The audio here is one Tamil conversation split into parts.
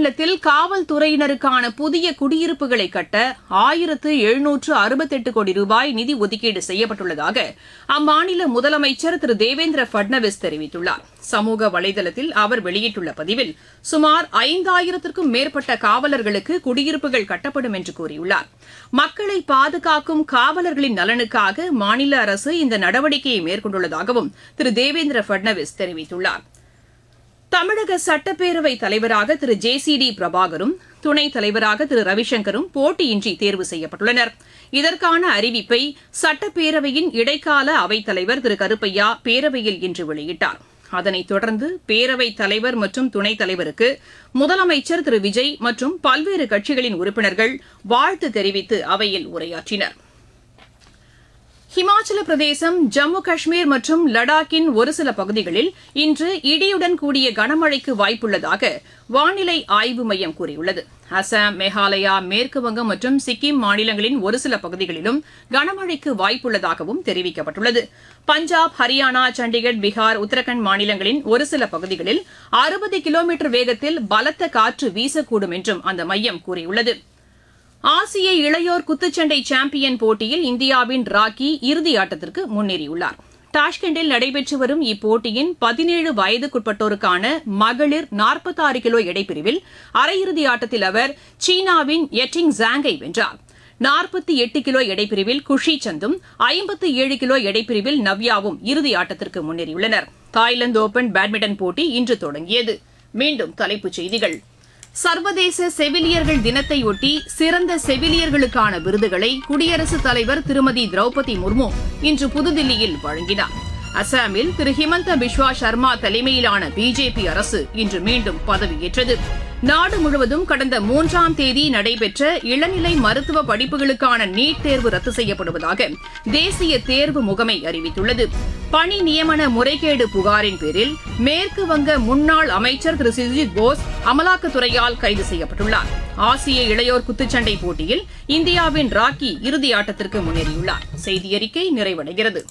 மாநிலத்தில் காவல்துறையினருக்கான புதிய குடியிருப்புகளை கட்ட ஆயிரத்து எழுநூற்று அறுபத்தெட்டு கோடி ரூபாய் நிதி ஒதுக்கீடு செய்யப்பட்டுள்ளதாக அம்மாநில முதலமைச்சர் திரு தேவேந்திர பட்னவிஸ் தெரிவித்துள்ளார் சமூக வலைதளத்தில் அவர் வெளியிட்டுள்ள பதிவில் சுமார் ஐந்தாயிரத்திற்கும் மேற்பட்ட காவலர்களுக்கு குடியிருப்புகள் கட்டப்படும் என்று கூறியுள்ளார் மக்களை பாதுகாக்கும் காவலர்களின் நலனுக்காக மாநில அரசு இந்த நடவடிக்கையை மேற்கொண்டுள்ளதாகவும் திரு தேவேந்திர பட்னவிஸ் தெரிவித்துள்ளார் தமிழக சட்டப்பேரவை தலைவராக திரு ஜே சி டி பிரபாகரும் துணைத் தலைவராக திரு ரவிசங்கரும் போட்டியின்றி தேர்வு செய்யப்பட்டுள்ளனர் இதற்கான அறிவிப்பை சட்டப்பேரவையின் இடைக்கால அவைத்தலைவர் திரு கருப்பையா பேரவையில் இன்று வெளியிட்டார் அதனைத் தொடர்ந்து பேரவைத் தலைவர் மற்றும் துணைத் தலைவருக்கு முதலமைச்சர் திரு விஜய் மற்றும் பல்வேறு கட்சிகளின் உறுப்பினர்கள் வாழ்த்து தெரிவித்து அவையில் உரையாற்றினர் ஹிமாச்சல பிரதேசம் ஜம்மு காஷ்மீர் மற்றும் லடாக்கின் ஒரு சில பகுதிகளில் இன்று இடியுடன் கூடிய கனமழைக்கு வாய்ப்புள்ளதாக வானிலை ஆய்வு மையம் கூறியுள்ளது அசாம் மேகாலயா மேற்குவங்கம் மற்றும் சிக்கிம் மாநிலங்களின் ஒரு சில பகுதிகளிலும் கனமழைக்கு வாய்ப்புள்ளதாகவும் தெரிவிக்கப்பட்டுள்ளது பஞ்சாப் ஹரியானா சண்டிகர் பீகார் உத்தரகாண்ட் மாநிலங்களின் ஒரு சில பகுதிகளில் அறுபது கிலோமீட்டர் வேகத்தில் பலத்த காற்று வீசக்கூடும் என்றும் அந்த மையம் கூறியுள்ளது ஆசிய இளையோர் குத்துச்சண்டை சாம்பியன் போட்டியில் இந்தியாவின் ராக்கி இறுதி ஆட்டத்திற்கு முன்னேறியுள்ளார் டாஷ்கண்டில் நடைபெற்று வரும் இப்போட்டியின் பதினேழு வயதுக்குட்பட்டோருக்கான மகளிர் நாற்பத்தாறு கிலோ எடைப்பிரிவில் அரையிறுதி ஆட்டத்தில் அவர் சீனாவின் எட்டிங் ஜாங்கை வென்றார் நாற்பத்தி எட்டு கிலோ எடைப்பிரிவில் குஷி சந்தும் ஐம்பத்து ஏழு கிலோ எடைப்பிரிவில் நவ்யாவும் இறுதி ஆட்டத்திற்கு முன்னேறியுள்ளனர் தாய்லாந்து ஓபன் பேட்மிண்டன் போட்டி இன்று தொடங்கியது மீண்டும் தலைப்புச் செய்திகள் சர்வதேச செவிலியர்கள் தினத்தையொட்டி சிறந்த செவிலியர்களுக்கான விருதுகளை குடியரசுத் தலைவர் திருமதி திரௌபதி முர்மு இன்று புதுதில்லியில் வழங்கினார் அசாமில் திரு ஹிமந்த பிஸ்வா சர்மா தலைமையிலான பிஜேபி அரசு இன்று மீண்டும் பதவியேற்றது நாடு முழுவதும் கடந்த மூன்றாம் தேதி நடைபெற்ற இளநிலை மருத்துவ படிப்புகளுக்கான நீட் தேர்வு ரத்து செய்யப்படுவதாக தேசிய தேர்வு முகமை அறிவித்துள்ளது பணி நியமன முறைகேடு புகாரின் பேரில் மேற்கு வங்க முன்னாள் அமைச்சர் திரு சுஜித் போஸ் அமலாக்கத்துறையால் கைது செய்யப்பட்டுள்ளார் ஆசிய இளையோர் குத்துச்சண்டை போட்டியில் இந்தியாவின் ராக்கி இறுதி ஆட்டத்திற்கு முன்னேறியுள்ளார் செய்தியறிக்கை நிறைவடைகிறது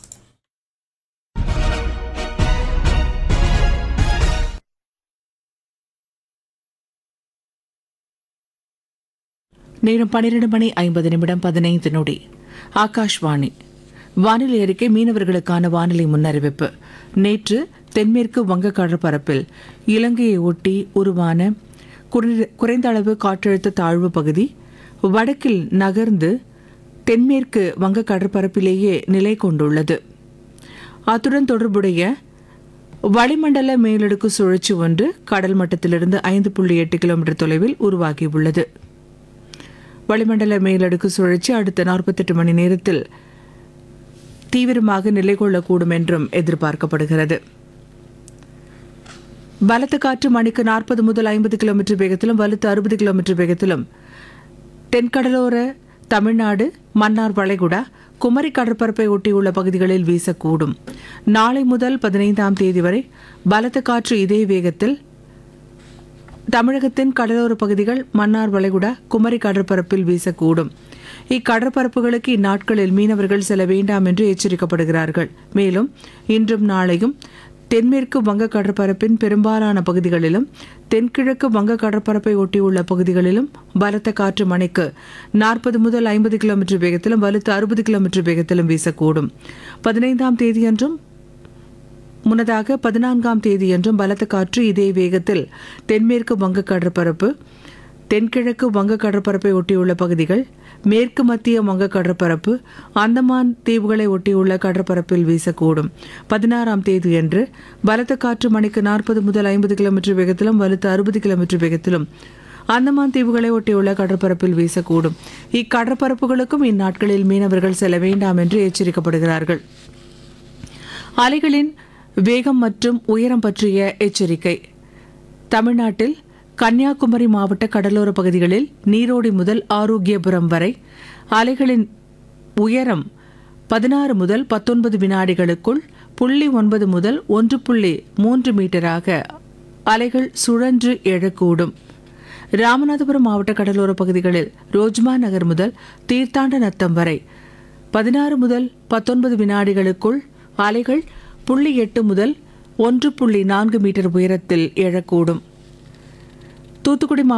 நேரம் பன்னிரண்டு மணி ஐம்பது நிமிடம் பதினைந்து நொடி ஆகாஷ்வாணி வானிலை அறிக்கை மீனவர்களுக்கான வானிலை முன்னறிவிப்பு நேற்று தென்மேற்கு வங்க கடற்பரப்பில் இலங்கையை ஒட்டி உருவான குறை- குறைந்த அளவு காற்றழுத்த தாழ்வு பகுதி வடக்கில் நகர்ந்து தென்மேற்கு வங்க கடற்பரப்பிலேயே நிலை கொண்டுள்ளது அத்துடன் தொடர்புடைய வளிமண்டல மேலடுக்கு சுழற்சி ஒன்று கடல் மட்டத்திலிருந்து ஐந்து புள்ளி எட்டு கிலோமீட்டர் தொலைவில் உருவாகியுள்ளது வளிமண்டல மேலடுக்கு சுழற்சி அடுத்த நாற்பத்தெட்டு மணி நேரத்தில் தீவிரமாக நிலை கொள்ளக்கூடும் என்றும் எதிர்பார்க்கப்படுகிறது பலத்த காற்று மணிக்கு நாற்பது முதல் ஐம்பது கிலோமீட்டர் வேகத்திலும் வலுத்து அறுபது கிலோமீட்டர் வேகத்திலும் தென்கடலோர தமிழ்நாடு மன்னார் வளைகுடா குமரி கடற்பரப்பை ஒட்டியுள்ள பகுதிகளில் வீசக்கூடும் நாளை முதல் பதினைந்தாம் தேதி வரை பலத்த காற்று இதே வேகத்தில் தமிழகத்தின் கடலோர பகுதிகள் மன்னார் வளைகுடா குமரி கடற்பரப்பில் வீசக்கூடும் இக்கடற்பரப்புகளுக்கு இந்நாட்களில் மீனவர்கள் செல்ல வேண்டாம் என்று எச்சரிக்கப்படுகிறார்கள் மேலும் இன்றும் நாளையும் தென்மேற்கு வங்க கடற்பரப்பின் பெரும்பாலான பகுதிகளிலும் தென்கிழக்கு வங்க கடற்பரப்பை ஒட்டியுள்ள பகுதிகளிலும் பலத்த காற்று மணிக்கு நாற்பது முதல் ஐம்பது கிலோமீட்டர் வேகத்திலும் வலுத்து அறுபது கிலோமீட்டர் வேகத்திலும் வீசக்கூடும் பதினைந்தாம் தேதியன்றும் முன்னதாக பதினான்காம் தேதியன்றும் பலத்த காற்று இதே வேகத்தில் தென்மேற்கு வங்க கடற்பரப்பு தென்கிழக்கு வங்க கடற்பரப்பை ஒட்டியுள்ள பகுதிகள் மேற்கு மத்திய வங்க கடற்பரப்பு அந்தமான் தீவுகளை ஒட்டியுள்ள கடற்பரப்பில் வீசக்கூடும் பதினாறாம் தேதியன்று பலத்த காற்று மணிக்கு நாற்பது முதல் ஐம்பது கிலோமீட்டர் வேகத்திலும் வலுத்து அறுபது கிலோமீட்டர் வேகத்திலும் அந்தமான் தீவுகளை ஒட்டியுள்ள கடற்பரப்பில் வீசக்கூடும் இக்கடற்பரப்புகளுக்கும் இந்நாட்களில் மீனவர்கள் செல்ல வேண்டாம் என்று எச்சரிக்கப்படுகிறார்கள் அலைகளின் வேகம் மற்றும் உயரம் பற்றிய எச்சரிக்கை தமிழ்நாட்டில் கன்னியாகுமரி மாவட்ட கடலோர பகுதிகளில் நீரோடி முதல் ஆரோக்கியபுரம் வரை அலைகளின் உயரம் பதினாறு முதல் பத்தொன்பது வினாடிகளுக்குள் புள்ளி ஒன்பது முதல் ஒன்று புள்ளி மூன்று மீட்டராக அலைகள் சுழன்று எழக்கூடும் ராமநாதபுரம் மாவட்ட கடலோர பகுதிகளில் ரோஜ்மா நகர் முதல் தீர்த்தாண்ட நத்தம் வரை பதினாறு முதல் பத்தொன்பது வினாடிகளுக்குள் அலைகள் புள்ளி எட்டு முதல் ஒன்று புள்ளி நான்கு மீட்டர் உயரத்தில் எழக்கூடும் தூத்துக்குடி